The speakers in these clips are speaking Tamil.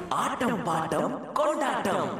ஆட்டம் பாட்டம் கொண்டாட்டம்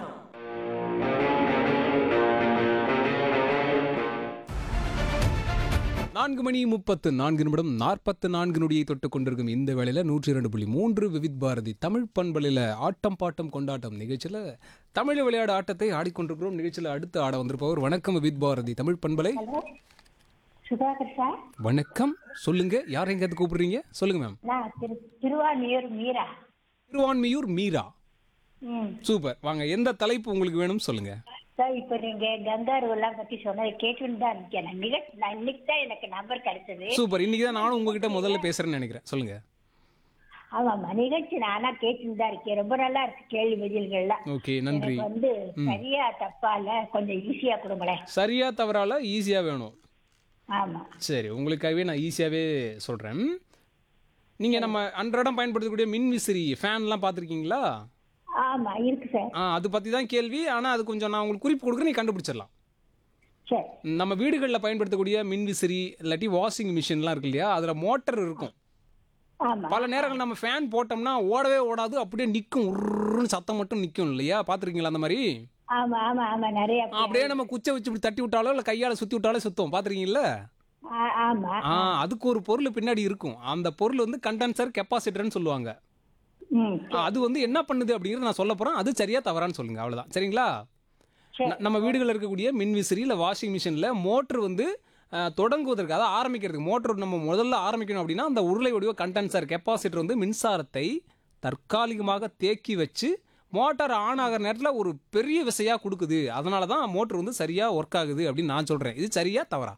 நான்கு மணி முப்பத்து நான்கு நிமிடம் நாற்பத்து நான்கு நொடியை தொட்டு கொண்டிருக்கும் இந்த வேளையில் நூற்றி இரண்டு புள்ளி மூன்று விவித் பாரதி தமிழ் பண்பலையில் ஆட்டம் பாட்டம் கொண்டாட்டம் நிகழ்ச்சியில் தமிழ் விளையாடு ஆட்டத்தை ஆடிக்கொண்டிருக்கிறோம் நிகழ்ச்சியில் அடுத்து ஆட வந்திருப்பவர் வணக்கம் விவித் பாரதி தமிழ் பண்பலை ஹலோ சுதாகர் சார் வணக்கம் சொல்லுங்க யார் எங்கேயாவது கூப்பிடுறீங்க சொல்லுங்க மேம் நான் திரு திருவான்மியூர் மீரா திருவான்மியூர் மீரா ம் சூப்பர் வாங்க எந்த தலைப்பு உங்களுக்கு வேணும் சொல்லுங்க சார் இப்போ நீங்க கங்காருவெல்லாம் பத்தி சொன்னதை கேட்டுன்னு தான் இருக்கேன் நான் நிகழ்ச்சி நான் இன்னைக்கு தான் எனக்கு நம்பர் கிடைச்சது சூப்பர் இன்னைக்கு தான் நானும் உங்ககிட்ட முதல்ல பேசுறேன்னு நினைக்கிறேன் சொல்லுங்க ஆமாம்மா நிகழ்ச்சி நானா கேட்டுன்னு தான் இருக்கேன் ரொம்ப நல்லா இருக்கு கேள்வி பதில்கள்லாம் ஓகே நன்றி எனக்கு வந்து சரியா தப்பால கொஞ்சம் ஈஸியா கொடுங்களேன் சரியா தவறால ஈஸியாக வேணும் ஆமா சரி உங்களுக்காகவே நான் ஈஸியாகவே சொல்கிறேன் நீங்கள் நம்ம அன்றாடம் பயன்படுத்தக்கூடிய மின் விசிறி ஃபேன்லாம் பார்த்துருக்கீங்களா ஆமா இருக்கு சார் ஆ அது பற்றி தான் கேள்வி ஆனால் அது கொஞ்சம் நான் உங்களுக்கு குறிப்பு கொடுக்குறேன் நீ கண்டுபிடிச்சிடலாம் சரி நம்ம வீடுகளில் பயன்படுத்தக்கூடிய மின் விசிறி இல்லாட்டி வாஷிங் மிஷின்லாம் இருக்கு இல்லையா அதில் மோட்டர் இருக்கும் ஆமா பல நேரங்கள் நம்ம ஃபேன் போட்டோம்னா ஓடவே ஓடாது அப்படியே நிற்கும் உருன்னு சத்தம் மட்டும் நிற்கும் இல்லையா பார்த்துருக்கீங்களா அந்த மாதிரி ஆமா ஆமா ஆமா நிறைய ஆ, அப்படியே நம்ம குச்சை வச்சு இப்படி தட்டி விட்டாலோ இல்லை கையால் சுற்றி விட்டாலே சுத்தம் பார்த்துருக்கீங்களா ஆ- ஆமா ஆ அதுக்கு ஒரு பொருள் பின்னாடி இருக்கும் அந்த பொருள் வந்து கண்டென்சர் கெப்பாசிட்டர்னு சொல்லுவாங்க ம் ஆ, அது வந்து என்ன பண்ணுது அப்படிங்கிறத நான் சொல்ல போறேன் அது சரியா தவறான்னு சொல்லுங்க அவ்வளவுதான் சரிங்களா சரி. ந- நம்ம வீடுகளில் இருக்கக்கூடிய மின் விசிறி இல்லை வாஷிங் மிஷினில் மோட்ரு வந்து ஆ, தொடங்குவதற்கு அதாவது ஆரம்பிக்கிறதுக்கு மோட்டர் நம்ம முதல்ல ஆரம்பிக்கணும் அப்படின்னா அந்த உருளை வடிவ கண்டென்சர் கெப்பாசிட்டர் வந்து மின்சாரத்தை தற்காலிகமாக தேக்கி வச்சு மோட்டார் ஆன் ஆகிற நேரத்தில் ஒரு பெரிய விசையாக கொடுக்குது அதனால தான் மோட்டர் வந்து சரியாக ஒர்க் ஆகுது அப்படின்னு நான் சொல்கிறேன் இது சரியா தவறா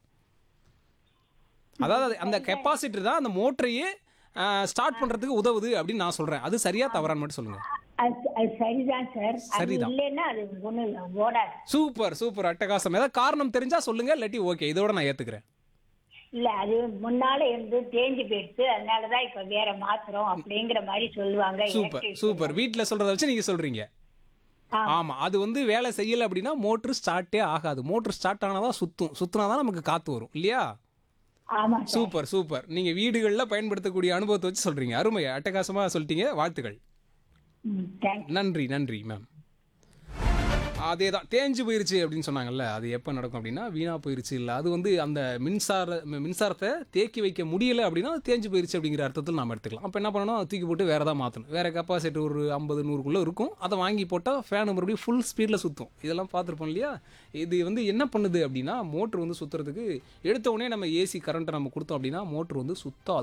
அதாவது அந்த கெப்பாசிட்டர் தான் அந்த மோட்டரையே ஸ்டார்ட் பண்ணுறதுக்கு உதவுது அப்படின்னு நான் சொல்கிறேன் அது சரியா தவறான்னு மட்டும் சொல்லுங்கள் அது அது சரிதான் சார் அது சரிதான். இல்லைன்னா அது ஒன்றும் ஓடாது சூப்பர் சூப்பர் அட்டகாசம் ஏதாவது காரணம் தெரிஞ்சா சொல்லுங்க இல்லாட்டி ஓகே இதோட நான் ஏத்துக்கிறேன் இல்ல அது முன்னால இருந்து தேஞ்சு போயிடுச்சு அதனாலதான் இப்ப வேற மாத்துறோம் அப்படிங்கிற மாதிரி சொல்லுவாங்க சூப்பர் electric. சூப்பர் வீட்ல சொல்றத வச்சு நீங்க சொல்றீங்க ஆ. ஆமா அது வந்து வேலை செய்யல அப்படின்னா மோட்டர் ஸ்டார்ட்டே ஆகாது மோட்டர் ஸ்டார்ட் ஆனாதான் சுத்தும் சுத்துனாதான் நமக்கு காத்து வரும் இல்லையா ஆமா சார் சூப்பர் சூப்பர் நீங்க வீடுகளில் பயன்படுத்தக்கூடிய அனுபவத்தை வச்சு சொல்றீங்க அருமை அட்டகாசமா சொல்லிட்டீங்க வாழ்த்துக்கள் ம், thank you. நன்றி நன்றி மேம் அதே தான் தேஞ்சு போயிருச்சு அப்படின்னு சொன்னாங்கல்ல அது எப்போ நடக்கும் அப்படின்னா வீணாக போயிருச்சு இல்லை அது வந்து அந்த மின்சார மி- மின்சாரத்தை தேக்கி வைக்க முடியல அப்படின்னா அது தேஞ்சு போயிருச்சு அப்படிங்கிற அர்த்தத்தில் நாம் எடுத்துக்கலாம் அப்போ என்ன பண்ணணும் தூக்கி போட்டு வேறு தான் மாற்றணும் வேறு கெப்பாசிட்டி ஒரு ஐம்பது நூறுக்குள்ளே இருக்கும் அதை வாங்கி போட்டால் ஃபேன் மறுபடியும் ஃபுல் ஸ்பீடில் சுற்றும் இதெல்லாம் பார்த்துருப்போம் இல்லையா இது வந்து என்ன பண்ணுது அப்படின்னா மோட்ரு வந்து சுற்றுறதுக்கு எடுத்த உடனே நம்ம ஏசி கரண்ட்டை நம்ம கொடுத்தோம் அப்படின்னா மோட்ரு வந்து சுத்தாது